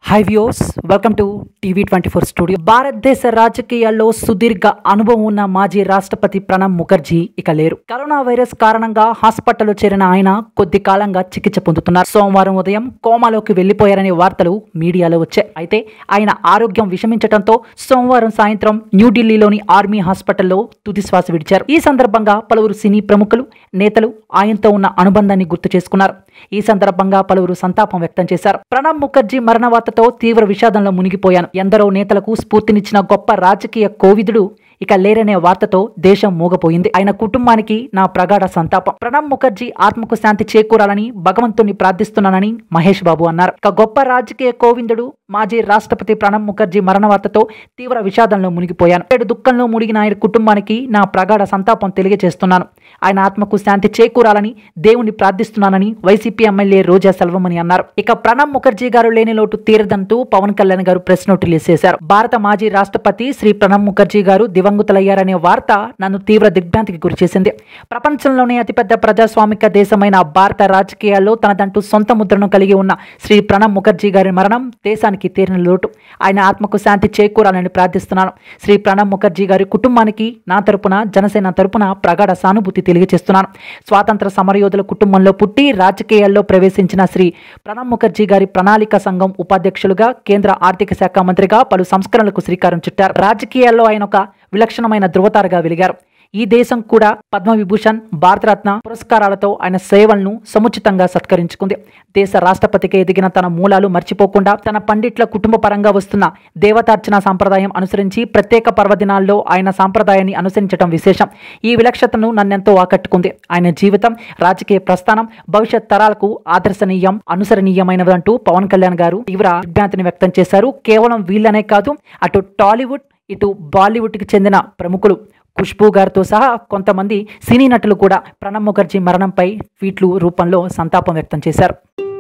high views welcome to TV twenty four studio భారతదేశ రాజకీయాల్లో సుదీర్ఘ అనుభవం ఉన్న మాజీ రాష్ట్రపతి ప్రణబ్ ముఖర్జీ ఇక లేరు కరోనా వైరస్ కారణంగా హాస్పిటల్లో చేరిన ఆయన కొద్ది కాలంగా చికిత్స పొందుతున్నారు సోమవారం ఉదయం కోమాలోకి వెళ్లిపోయారనే వార్తలు మీడియాలో వచ్చాయి అయితే ఆయన ఆరోగ్యం విషమించడంతో సోమవారం సాయంత్రం న్యూఢిల్లీలోని ఆర్మీ హాస్పిటల్లో తుది శ్వాస విడిచారు ఈ సందర్భంగా పలువురు సినీ ప్రముఖులు నేతలు ఆయనతో ఉన్న అనుబంధాన్ని గుర్తు చేసుకున్నారు ఈ సందర్భంగా పలువురు సంతాపం వ్యక్తం చేశారు ప్రణబ్ ముఖర్జీ మరణ వార్తతో తీవ్ర విషాదంలో మునిగిపోయాను ఎందరో నేతలకు స్ఫూర్తినిచ్చిన గొప్ప రాజకీయ కోవిదుడు ఇక లేరనే వార్తతో దేశం మూగపోయింది ఆయన కుటుంబానికి నా ప్రగాఢ సంతాపం ప్రణబ్ ముఖర్జీ ఆత్మకు శాంతి చేకూరాలని భగవంతుని ప్రార్థిస్తున్నానని మహేష్ బాబు అన్నారు ఇక గొప్ప రాజకీయ కోవిందుడు మాజీ రాష్ట్రపతి ప్రణబ్ ముఖర్జీ మరణ వార్తతో తీవ్ర విషాదంలో మునిగిపోయాను ఏడు దుఃఖంలో మునిగిన ఆయన కుటుంబానికి నా ప్రగాఢ సంతాపం తెలియజేస్తున్నాను ఆయన ఆత్మకు శాంతి చేకూరాలని దేవుని ప్రార్థిస్తున్నానని వైసీపీ ఎమ్మెల్యే రోజా సెల్వమని అన్నారు ఇక ప్రణబ్ ముఖర్జీ గారు లేని లోటు తీరదంటూ పవన్ కళ్యాణ్ గారు ప్రెస్ నోట్ రిలీజ్ చేశారు భారత మాజీ రాష్ట్రపతి శ్రీ ప్రణబ్ ముఖర్జీ గారు దివంగతులయ్యారనే వార్త నన్ను తీవ్ర దిగ్భ్రాంతికి గురిచేసింది ప్రపంచంలోనే అతిపెద్ద ప్రజాస్వామిక దేశమైన భారత రాజకీయాల్లో తనదంటూ సొంత ముద్రను కలిగి ఉన్న శ్రీ ప్రణబ్ ముఖర్జీ గారి మరణం దేశానికి తీరిన లోటు ఆయన ఆత్మకు శాంతి చేకూరాలని ప్రార్థిస్తున్నాను శ్రీ ప్రణబ్ ముఖర్జీ గారి కుటుంబానికి నా తరపున జనసేన తరపున ప్రగాఢ సానుభూతి తెలియజేస్తున్నాను స్వాతంత్ర సమరయోధుల కుటుంబంలో పుట్టి రాజకీయాల్లో ప్రవేశించిన శ్రీ ప్రణబ్ ముఖర్జీ గారి ప్రణాళిక సంఘం ఉపాధ్యక్షులుగా కేంద్ర ఆర్థిక శాఖ మంత్రిగా పలు సంస్కరణలకు శ్రీకారం చుట్టారు రాజకీయాల్లో ఆయన ఒక విలక్షణమైన ధృవతారగా వెలిగారు ఈ దేశం కూడా పద్మవిభూషణ్ భారతరత్న పురస్కారాలతో ఆయన సేవలను సముచితంగా సత్కరించుకుంది దేశ రాష్ట్రపతికి ఎదిగిన తన మూలాలు మర్చిపోకుండా తన పండిట్ల కుటుంబ పరంగా వస్తున్న దేవతార్చన సాంప్రదాయం అనుసరించి ప్రత్యేక పర్వదినాల్లో ఆయన సాంప్రదాయాన్ని అనుసరించడం విశేషం ఈ విలక్షణతను నన్నెంతో ఆకట్టుకుంది ఆయన జీవితం రాజకీయ ప్రస్థానం భవిష్యత్ తరాలకు ఆదర్శనీయం అనుసరణీయమైనదంటూ పవన్ కళ్యాణ్ గారు తీవ్ర విభ్రాంతిని వ్యక్తం చేశారు కేవలం వీళ్ళనే కాదు అటు టాలీవుడ్ ఇటు బాలీవుడ్కి చెందిన ప్రముఖులు ఖుష్బూ గారితో సహా కొంతమంది సినీ నటులు కూడా ప్రణబ్ ముఖర్జీ మరణంపై ట్వీట్లు రూపంలో సంతాపం వ్యక్తం చేశారు